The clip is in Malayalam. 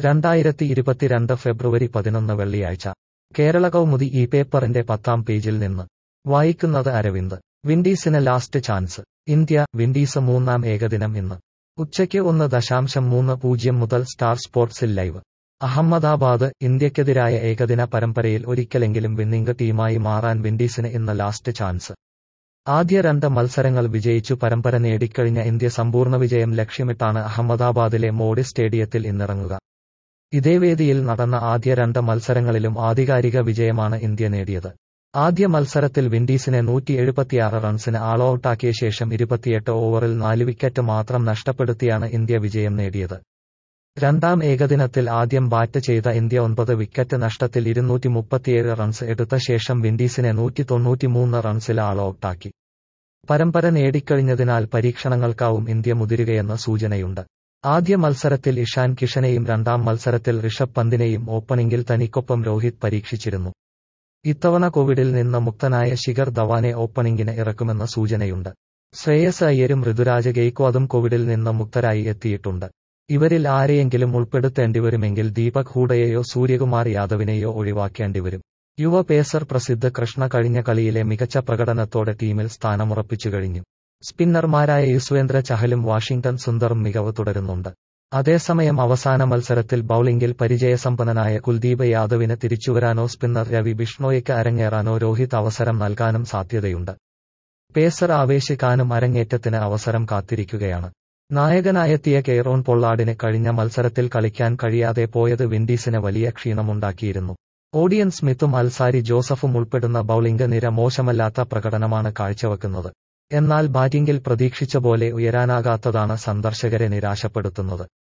രണ്ടായിരത്തി ഇരുപത്തിരണ്ട് ഫെബ്രുവരി പതിനൊന്ന് വെള്ളിയാഴ്ച കേരള കൗമുദി ഈ പേപ്പറിന്റെ പത്താം പേജിൽ നിന്ന് വായിക്കുന്നത് അരവിന്ദ് വിൻഡീസിന് ലാസ്റ്റ് ചാൻസ് ഇന്ത്യ വിൻഡീസ് മൂന്നാം ഏകദിനം ഇന്ന് ഉച്ചയ്ക്ക് ഒന്ന് ദശാംശം മൂന്ന് പൂജ്യം മുതൽ സ്റ്റാർ സ്പോർട്സിൽ ലൈവ് അഹമ്മദാബാദ് ഇന്ത്യക്കെതിരായ ഏകദിന പരമ്പരയിൽ ഒരിക്കലെങ്കിലും വിന്നിംഗ് ടീമായി മാറാൻ വിൻഡീസിന് ഇന്ന് ലാസ്റ്റ് ചാൻസ് ആദ്യ രണ്ട് മത്സരങ്ങൾ വിജയിച്ചു പരമ്പര നേടിക്കഴിഞ്ഞ ഇന്ത്യ സമ്പൂർണ്ണ വിജയം ലക്ഷ്യമിട്ടാണ് അഹമ്മദാബാദിലെ മോഡി സ്റ്റേഡിയത്തിൽ ഇന്നിറങ്ങുക ഇതേ വേദിയിൽ നടന്ന ആദ്യ രണ്ട് മത്സരങ്ങളിലും ആധികാരിക വിജയമാണ് ഇന്ത്യ നേടിയത് ആദ്യ മത്സരത്തിൽ വിൻഡീസിനെ നൂറ്റി എഴുപത്തിയാറ് റൺസിന് ആൾ ഔട്ടാക്കിയ ശേഷം ഇരുപത്തിയെട്ട് ഓവറിൽ നാല് വിക്കറ്റ് മാത്രം നഷ്ടപ്പെടുത്തിയാണ് ഇന്ത്യ വിജയം നേടിയത് രണ്ടാം ഏകദിനത്തിൽ ആദ്യം ബാറ്റ് ചെയ്ത ഇന്ത്യ ഒൻപത് വിക്കറ്റ് നഷ്ടത്തിൽ ഇരുന്നൂറ്റി മുപ്പത്തിയേഴ് റൺസ് എടുത്ത ശേഷം വിൻഡീസിനെ നൂറ്റി തൊണ്ണൂറ്റിമൂന്ന് റൺസിൽ ആൾ ഔട്ടാക്കി പരമ്പര നേടിക്കഴിഞ്ഞതിനാൽ പരീക്ഷണങ്ങൾക്കാവും ഇന്ത്യ മുതിരുകയെന്ന സൂചനയുണ്ട് ആദ്യ മത്സരത്തിൽ ഇഷാൻ കിഷനെയും രണ്ടാം മത്സരത്തിൽ ഋഷഭ് പന്തിനെയും ഓപ്പണിംഗിൽ തനിക്കൊപ്പം രോഹിത് പരീക്ഷിച്ചിരുന്നു ഇത്തവണ കോവിഡിൽ നിന്ന് മുക്തനായ ശിഖർ ധവാനെ ഓപ്പണിംഗിന് ഇറക്കുമെന്ന സൂചനയുണ്ട് ശ്രേയസ് അയ്യരും ഋതുരാജ് ഗെയ്ക്വാദും കോവിഡിൽ നിന്ന് മുക്തരായി എത്തിയിട്ടുണ്ട് ഇവരിൽ ആരെയെങ്കിലും ഉൾപ്പെടുത്തേണ്ടിവരുമെങ്കിൽ ദീപക് ഹൂഡയെയോ സൂര്യകുമാർ യാദവിനെയോ ഒഴിവാക്കേണ്ടിവരും യുവ പേസർ പ്രസിദ്ധ കൃഷ്ണ കഴിഞ്ഞ കളിയിലെ മികച്ച പ്രകടനത്തോടെ ടീമിൽ സ്ഥാനമുറപ്പിച്ചു കഴിഞ്ഞു സ്പിന്നർമാരായ യുസ്വേന്ദ്ര ചഹലും വാഷിംഗ്ടൺ സുന്ദറും മികവ് തുടരുന്നുണ്ട് അതേസമയം അവസാന മത്സരത്തിൽ ബൌളിംഗിൽ പരിചയസമ്പന്നനായ കുൽദീപ് യാദവിന് തിരിച്ചുവരാനോ സ്പിന്നർ രവി ബിഷ്ണോയ്ക്ക് അരങ്ങേറാനോ രോഹിത് അവസരം നൽകാനും സാധ്യതയുണ്ട് പേസർ ആവേശിക്കാനും അരങ്ങേറ്റത്തിന് അവസരം കാത്തിരിക്കുകയാണ് നായകനായെത്തിയ കെയ്റോൺ പൊള്ളാഡിന് കഴിഞ്ഞ മത്സരത്തിൽ കളിക്കാൻ കഴിയാതെ പോയത് വിൻഡീസിന് വലിയ ക്ഷീണമുണ്ടാക്കിയിരുന്നു ഓഡിയൻ സ്മിത്തും അൽസാരി ജോസഫും ഉൾപ്പെടുന്ന ബൌളിംഗ് നിര മോശമല്ലാത്ത പ്രകടനമാണ് കാഴ്ചവെക്കുന്നത് എന്നാൽ ബാറ്റിംഗിൽ പ്രതീക്ഷിച്ച പോലെ ഉയരാനാകാത്തതാണ് സന്ദർശകരെ നിരാശപ്പെടുത്തുന്നത്